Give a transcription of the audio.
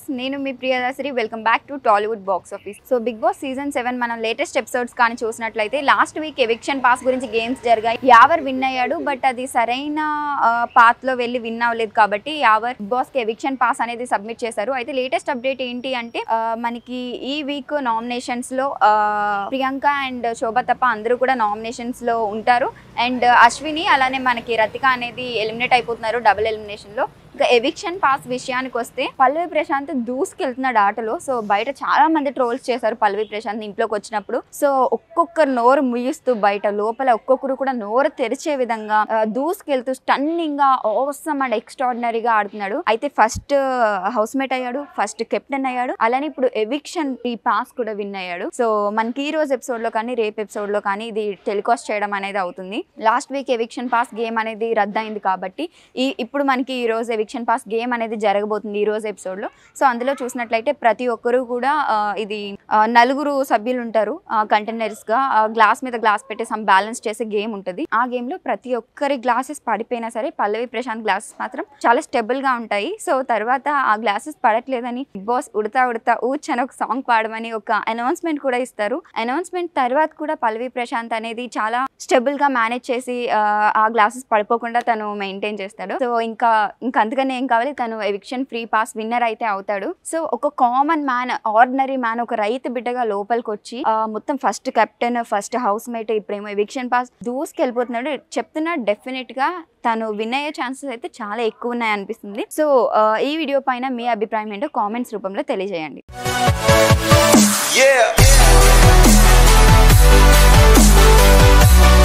నేను మీ Priyadasari welcome back to Tollywood box office so Bigg Boss season seven మనం latest episodes కానీ చూసినట్లయితే లాస్ట్ వీక్ ఎవిక్షన్ పాస్ గురించి గేమ్స్ జరిగాయి యావర్ విన్ అయ్యాడు బట్ అది సరైన పాత్ లో వెళ్ళి విన్ అవ్వలేదు కాబట్టి యావర్ బిగ్ బాస్ కి ఎవిక్షన్ పాస్ అనేది సబ్మిట్ చేశారు అయితే లేటెస్ట్ అప్డేట్ ఏంటి అంటే ఆ, మనకి ఈ వీక్ నామినేషన్స్ లో ఆ, ప్రియాంక అండ్ శోభ తప్ప అందరూ కూడా నామినేషన్స్ లో ఉంటారు అండ్ అశ్విని అలానే మనకి రతిక అనేది ఎలిమినేట్ అయిపోతున్నారు డబుల్ ఎలిమినేషన్ లో ఇంకా ఎవిక్షన్ పాస్ విషయానికి వస్తే పల్లవి ప్రశాంత్ దూసుకెళ్తున్నాడు ఆటలో సో బయట చాలా మంది ట్రోల్స్ చేశారు పల్లవి ప్రశాంత్ ఇంట్లోకి వచ్చినప్పుడు సో ఒక్కొక్కరు నోరు ముగిస్తూ బయట లోపల ఒక్కొక్కరు కూడా నోరు తెరిచే విధంగా ఆ, దూసుకెళ్తూ స్టన్నింగ్ గా అవసరం అండ్ ఎక్స్ట్రాడినరీగా ఆడుతున్నాడు అయితే ఫస్ట్ హౌస్ మేట్ అయ్యాడు ఫస్ట్ కెప్టెన్ అయ్యాడు అలానే ఇప్పుడు ఎవిక్షన్ ఈ పాస్ కూడా విన్ అయ్యాడు సో మనకి ఈ రోజు ఎపిసోడ్ లో కానీ రేపు ఎపిసోడ్ లో కానీ ఇది టెలికాస్ట్ చేయడం అనేది అవుతుంది last week eviction pass game అనేది రద్దయింది కాబట్టి ఈ ఇప్పుడు మనకి ఈ రోజు ఎవిక్షన్ పాస్ గేమ్ అనేది జరగబోతుంది ఈ రోజు ఎపిసోడ్ లో సో అందులో చూసినట్లయితే ప్రతి ఒక్కరు కూడా ఆ, ఇది ఆ, నలుగురు సభ్యులు ఉంటారు కంటైనర్స్ గా గ్లాస్ మీద గ్లాస్ పెట్టి సమ్ బ్యాలెన్స్ చేసే గేమ్ ఉంటుంది ఆ గేమ్ లో ప్రతి ఒక్కరి గ్లాసెస్ పడిపోయినా సరే పల్లవి ప్రశాంత్ గ్లాసెస్ మాత్రం చాలా స్టెబుల్ గా ఉంటాయి సో తర్వాత ఆ గ్లాసెస్ పడట్లేదని బిగ్ బాస్ ఉడతా ఉడతా ఊచ్ అని ఒక సాంగ్ పాడమని ఒక అనౌన్స్మెంట్ కూడా ఇస్తారు అనౌన్స్మెంట్ తర్వాత కూడా పల్లవి ప్రశాంత్ అనేది చాలా స్టెబుల్ గా మేనేజ్ చేసి ఆ, ఆ గ్లాసెస్ పడిపోకుండా తను మెయింటైన్ చేస్తాడు సో ఇంకా ఇంకా అందుకని ఏం కావాలి తను ఎవిక్షన్ ఫ్రీ పాస్ విన్నర్ అయితే అవుతాడు సో ఒక కామన్ మ్యాన్ ఆర్డినరీ మ్యాన్ ఒక రైతు బిడ్డగా లోపలికి వచ్చి ఆ, మొత్తం first captain first housemate ఇప్పుడేమో ఎవిక్షన్ పాస్ దూసుకెళ్ళిపోతున్నాడు చెప్తున్నా డెఫినెట్ గా తను విన్ అయ్యే ఛాన్సెస్ అయితే చాలా ఎక్కువ ఉన్నాయి అనిపిస్తుంది సో ఆ, ఈ వీడియో పైన మీ అభిప్రాయం ఏంటో కామెంట్స్ రూపంలో తెలియజేయండి Yeah.